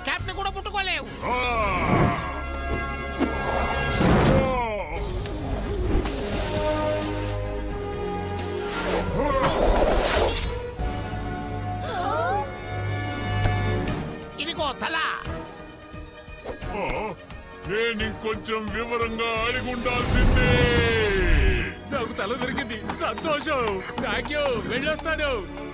Cap ని కూడా ముట్టుకోలేవు ఇదిగో తల నేను ఇంకొంచెం వివరంగా అడిగి ఉండాల్సిందే నాకు తల దొరికింది సంతోషం థ్యాంక్ యూ వెళ్ళొస్తాను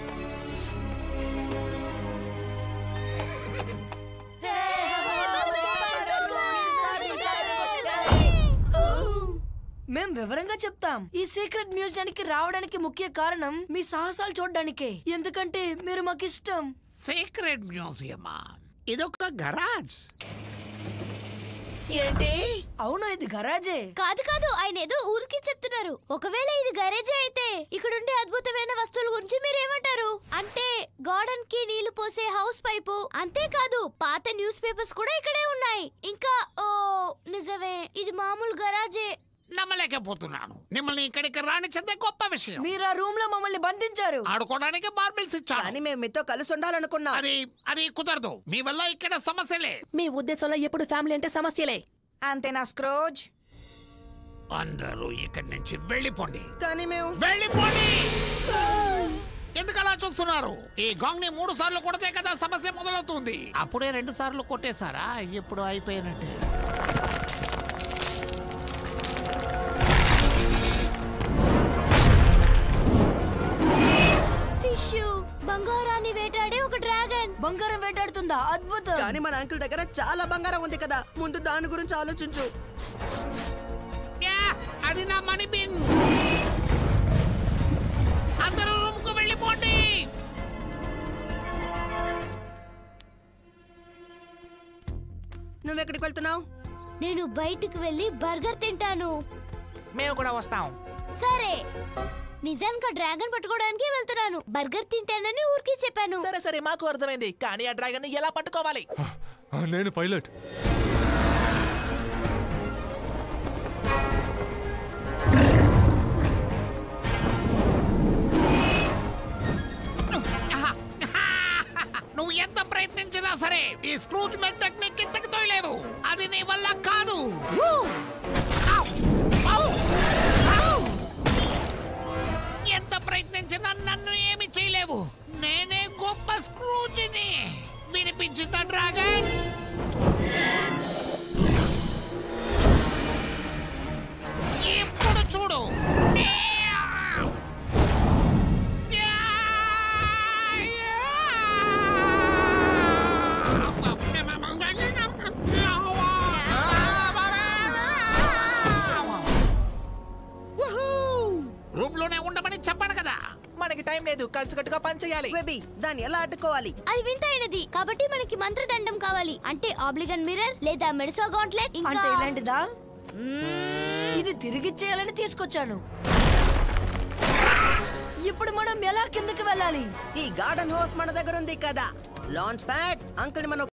మేం వివరంగా చెప్తాం ఈ సీక్రెట్ మ్యూజియానికి రావడానికి ముఖ్య కారణం మీ సాహసాలు చూడడానికే ఎందుకంటే మీరు మాకు ఇష్టం సీక్రెట్ మ్యూజియమా ఇదొక గరాజ్ ఏంటి అవును ఇది గరాజే కాదు కాదు ఆయన ఏదో ఊరికి చెప్తున్నారు ఒకవేళ ఇది గరేజే అయితే ఇక్కడ ఉండే అద్భుతమైన వస్తువుల గురించి మీరేమంటారు అంటే గార్డెన్ కి నీళ్లు పోసే హౌస్ పైపు అంతేకాదు పాత న్యూస్ పేపర్స్ కూడా ఇక్కడే ఉన్నాయి ఇంకా ఓ నిజమే ఇది మామూలు గరాజే నమ్మలేకపోతున్నాను మిమ్మల్ని ఇక్కడికి రానిచ్చదే గొప్ప విషయం మీరు ఆ రూమ్ లో మమ్మల్ని బంధించారు ఆడుకోవడానికి మార్బిల్స్ ఇచ్చాను కానీ మేము మీతో కలిసి ఉండాలనుకున్నాం అది అది కుదరదు మీ వల్ల ఇక్కడ సమస్యలే మీ ఉద్దేశంలో ఎప్పుడు ఫ్యామిలీ అంటే సమస్యలే అంతేనా స్క్రోజ్ అందరూ ఇక్కడి నుంచి వెళ్ళిపోండి కానీ మేము వెళ్ళిపోండి ఎందుకు అలా చూస్తున్నారు ఈ గాంగ్ ని మూడు సార్లు కొడితే కదా సమస్య మొదలవుతుంది అప్పుడే రెండు సార్లు కొట్టేశారా ఇప్పుడు అయిపోయినట్టే ఫిష్ బంగారాన్ని వేటాడే ఒక డ్రాగన్ బంగారం వేటాడుతుందా అద్భుతం కానీ మన అంకుల్ దగ్గర చాలా బంగారం ఉంది కదా ముందు దాని గురించి ఆలోచించు యా, అది నా మనీ బిన్ అందరూ రూమ్ కు వెళ్ళిపోండి నువ్వు ఎక్కడికి వెళ్తున్నావు నేను బయటికి వెళ్ళి బర్గర్ తింటాను మేము కూడా వస్తాం సరే నిజానికి డ్రాగన్ పట్టుకోవడానికి వెళ్తున్నాను బర్గర్ తింటానని ఊరికి చెప్పాను సరే సరే మాకు అర్థమైంది కానీ ఆ డ్రాగన్ ని ఎలా పట్టుకోవాలి నేను పైలట్ ఆహా. నువ్వు ఎంత ప్రయత్నించినా సరే ఈ స్క్రూజ్ మెథడ్ ని కిందకి తోయలేవు అది నీ వల్ల కాదు ఔ! ఔ! ఔ! ఎంత ప్రయత్నించినా నన్ను ఏమి చేయలేవు నేనే గొప్ప స్క్రూజ్ని వినిపించిందా డ్రాగన్ ఇప్పుడు చూడు రూమ్ లోనే ఉండమని చెప్పాను కదా మనకి టైం లేదు కలిసికట్టుగా పని చేయాలి బేబీ దాన్ని ఎలా అడ్డుకోవాలి అది వింతైనది కాబట్టి మనకి మంత్రదండం కావాలి అంటే ఆబ్లిగన్ మిర్రర్ లేదా మెడిసో గాంట్లెట్ ఇంకా అంటే ఇలాంటిదా ఇది తిరిగిచ్చేయాలని తీసుకొచ్చాను ఇప్పుడు మనం ఎలా కిందకి వెళ్ళాలి ఈ గార్డెన్ హౌస్ మన దగ్గర ఉంది కదా లాంచ్ ప్యాడ్ అంకుల్ మనం